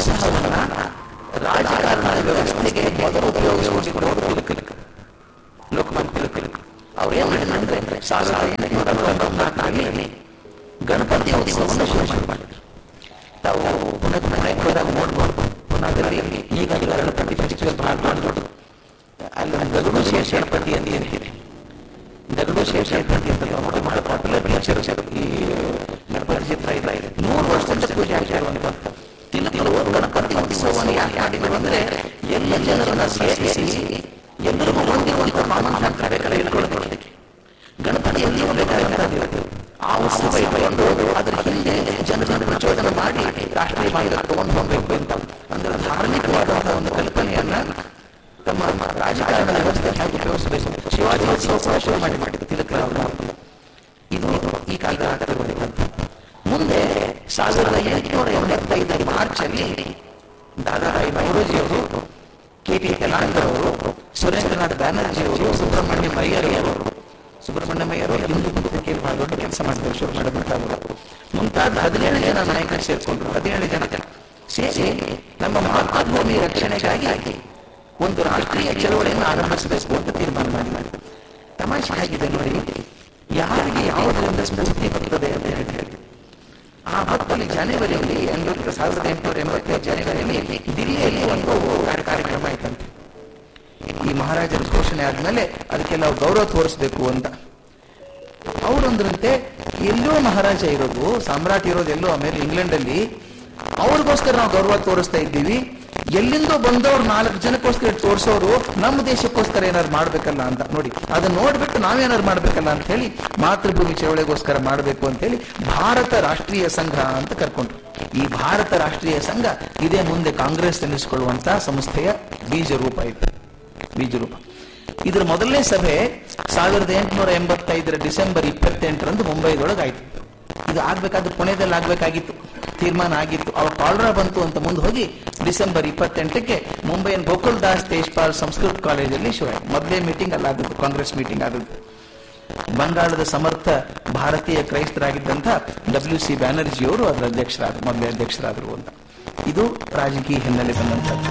ಉತ್ಸಾಹವನ್ನ ರಾಜಕಾರಣದ ವ್ಯವಸ್ಥೆಗೆ ಮೊದಲು ಉಪಯೋಗಿಸಿಕೊಂಡಿರೋರು ತಿಲಕ್ ಲೋಕಮಾನ್ಯ ತಿಲಕ್ ಅವ್ರು ಏನ್ ಮಾಡಿದ್ರೆ ಸಾವಿರದ ಎಂಟುನೂರ ತೊಂಬತ್ನಾಲ್ಕರಲ್ಲಿ ಗಣಪತಿ ಉತ್ಸವವನ್ನು ಶುರು ಮಾಡಿದ್ರು ತಾವು ಪುನಃ ಮನೆಗೆ ಹೋದಾಗ ನೋಡ್ಬೋದು ಪುನಃದಲ್ಲಿ ಈಗ ಗಣಪತಿ ಫೆಸ್ಟಿವಲ್ ಭಾಳ ಮಾಡಿದ್ರು ಅಲ್ಲಿ ಗರುಡು ಶೇಷ ಗಣಪತಿ ಅಂತ ಏನಿದೆ ಗರುಡು ಶೇಷ ಗಣಪತಿ ಅಂತ ನೋಡಿ ಬಹಳ ಪಾಪ್ಯುಲರ್ ಪಿಕ್ಚರ್ ಈ ಗಣಪತಿ ಚಿತ್ರ ಇಲ್ಲ ಇದೆ ನೂರು ವರ್ಷದಿಂದ ಪೂಜೆ ಆಗಿರುವಂತ ತಿಲಕರು ಗಣಪತಿ ಉತ್ಸವವನ್ನು ಯಾಕೆ ಮಾಡಿದ್ರು ಅಂದ್ರೆ ಎಲ್ಲ ಜನರನ್ನ ಸೇರಿಸಿ ಎಲ್ಲರಿಗೂ ಹೊಂದಿರುವಂತ ಮಾನವ ಕಾರ್ಯಕ್ರಮ ಇಟ್ಕೊಳ್ಳೋದಕ್ಕೆ ಗಣಪತಿ ಎಲ್ಲಿ ಹೋಗಬೇಕಾಗಿರೋದು ಆ ಉತ್ಸವ ಇಟ್ಕೊಂಡು ಅದರ ಹಿಂದೆ ಜನರನ್ನು ಪ್ರಚೋದನೆ ಮಾಡಿ ರಾಷ್ಟ್ರೀಯವಾಗಿ ತಗೊಂಡು ಹೋಗ್ಬೇಕು ಅಂತ ಅಂದ್ರೆ ಧಾರ್ಮಿಕವಾದಂತಹ ಒಂದು ಕಲ್ಪನೆಯನ್ನ ತಮ್ಮ ರಾಜಕಾರಣದ ವ್ಯವಸ್ಥೆ ಹೇಗೆ ಉಪಯೋಗಿಸಬೇಕು ಶಿವಾಜಿ ಉತ್ಸವ ಶುರು ಮಾಡಿ ಮಾಡಿದ್ರು ತಿಲಕರ ಇದು ಈ ಕಾಲದ ಆಗ್ತಿರುವಂಥದ್ದು ಮುಂದೆ ಸಾವಿರದ ಎಂಟುನೂರ ಎಂಬತ್ತೈದರ ಮಾರ್ಚ್ ಅಲ್ಲಿ ದಾದಾರಾಯಿ ನವರೋಜಿಯವರು ಕೆ ಟಿ ಕಲಾಂಕರ್ ಅವರು ಸುರೇಂದ್ರನಾಥ್ ಬ್ಯಾನರ್ಜಿ ಅವರು ಸುಬ್ರಹ್ಮಣ್ಯ ಮಯ್ಯರ್ ಅವರು ಸುಬ್ರಹ್ಮಣ್ಯ ಮಯ್ಯರ್ ಅವರು ಹಿಂದೂ ಪತ್ರಿಕೆಯಲ್ಲಿ ಬಹಳ ದೊಡ್ಡ ಕೆಲಸ ಮಾಡಿದ್ರು ಶುರು ಮಾಡಬೇಕಾದ್ರು ಮುಂತಾದ ಹದಿನೇಳು ಜನ ನಾಯಕರು ಸೇರ್ಕೊಂಡ್ರು ಹದಿನೇಳು ಜನ ಸೇರಿ ನಮ್ಮ ಮಾತೃಭೂಮಿ ರಕ್ಷಣೆಗಾಗಿ ಒಂದು ರಾಷ್ಟ್ರೀಯ ಚಳವಳಿಯನ್ನು ಆರಂಭಿಸಬೇಕು ಅಂತ ತೀರ್ಮಾನ ಮಾಡಿದ್ದಾರೆ ತಮಾಷೆ ಆಗಿದೆ ನೋಡಿ ಯಾರಿಗೆ ಯಾವುದೋ ಒಂದು ಸ್ಫೂರ್ತಿ ಬರ್ತದೆ ಅಂತ ಹೇಳಿ ಆ ಹೊತ್ತಲ್ಲಿ ಜನವರಿಯಲ್ಲಿ ಎಂಬತ್ತು ಸಾವಿರದ ಎಂಟುನೂರ ಎಂಬತ್ತೈದು ಜನವರಿಯಲ್ಲಿ ದಿಲ್ಲಿಯಲ್ಲಿ ಒಂದು ಕಾರ್ಯಕ್ರಮ ಆಯ್ತಂತೆ ಈ ಮಹಾರಾಜರ ಘೋಷಣೆ ಆದ್ಮೇಲೆ ಅದಕ್ಕೆಲ್ಲ ಗೌರವ ತೋರಿಸ್ಬೇಕು ಅಂತ ಅವರೊಂದ್ರಂತೆ ಎಲ್ಲೋ ಮಹಾರಾಜ ಇರೋದು ಸಾಮ್ರಾಟ್ ಇರೋದು ಎಲ್ಲೋ ಆಮೇಲೆ ಇಂಗ್ಲೆಂಡ್ ಅಲ್ಲಿ ಅವ್ರಿಗೋಸ್ಕರ ನಾವು ಗೌರವ ತೋರಿಸ್ತಾ ಇದ್ದೀವಿ ಎಲ್ಲಿಂದೋ ಬಂದವ್ರು ನಾಲ್ಕು ಜನಕ್ಕೋಸ್ಕರ ತೋರಿಸೋರು ನಮ್ಮ ದೇಶಕ್ಕೋಸ್ಕರ ಏನಾರು ಮಾಡ್ಬೇಕಲ್ಲ ಅಂತ ನೋಡಿ ಅದನ್ನ ನೋಡ್ಬಿಟ್ಟು ನಾವೇನಾರು ಮಾಡ್ಬೇಕಲ್ಲ ಅಂತ ಹೇಳಿ ಮಾತೃಭೂಮಿ ಚಳವಳಿಗೋಸ್ಕರ ಮಾಡಬೇಕು ಅಂತ ಹೇಳಿ ಭಾರತ ರಾಷ್ಟ್ರೀಯ ಸಂಘ ಅಂತ ಕರ್ಕೊಂಡ್ರು ಈ ಭಾರತ ರಾಷ್ಟ್ರೀಯ ಸಂಘ ಇದೇ ಮುಂದೆ ಕಾಂಗ್ರೆಸ್ ಎನಿಸಿಕೊಳ್ಳುವಂತಹ ಸಂಸ್ಥೆಯ ಬೀಜ ರೂಪ ಇದು ಬೀಜ ರೂಪ ಇದರ ಮೊದಲನೇ ಸಭೆ ಸಾವಿರದ ಎಂಟುನೂರ ಎಂಬತ್ತೈದರ ಡಿಸೆಂಬರ್ ಇಪ್ಪತ್ತೆಂಟರಂದು ಮುಂಬೈದೊಳಗೆ ಆಯ್ತು ಇದು ಆಗ್ಬೇಕಾದ್ರೆ ಪುಣೆದಲ್ಲಿ ಆಗ್ಬೇಕಾಗಿತ್ತು ತೀರ್ಮಾನ ಆಗಿತ್ತು ಅವ್ರ ಕಾಲ್ರಾ ಬಂತು ಅಂತ ಮುಂದೆ ಹೋಗಿ ಡಿಸೆಂಬರ್ ಇಪ್ಪತ್ತೆಂಟಕ್ಕೆ ಮುಂಬೈನ ಗೋಕುಲ್ ದಾಸ್ ತೇಜ್ಪಾಲ್ ಸಂಸ್ಕೃತ ಕಾಲೇಜಲ್ಲಿ ಶುರು ಆಯ್ತು ಮೊದಲೇ ಮೀಟಿಂಗ್ ಅಲ್ಲಾದದ್ದು ಕಾಂಗ್ರೆಸ್ ಮೀಟಿಂಗ್ ಆದದ್ದು ಬಂಗಾಳದ ಸಮರ್ಥ ಭಾರತೀಯ ಕ್ರೈಸ್ತರಾಗಿದ್ದಂಥ ಡಬ್ಲ್ಯೂ ಸಿ ಬ್ಯಾನರ್ಜಿಯವರು ಅದರ ಅಧ್ಯಕ್ಷರಾದ ಮೊದಲೇ ಅಧ್ಯಕ್ಷರಾದರು ಅಂತ ಇದು ರಾಜಕೀಯ ಹಿನ್ನೆಲೆ ಬಂದಂಥದ್ದು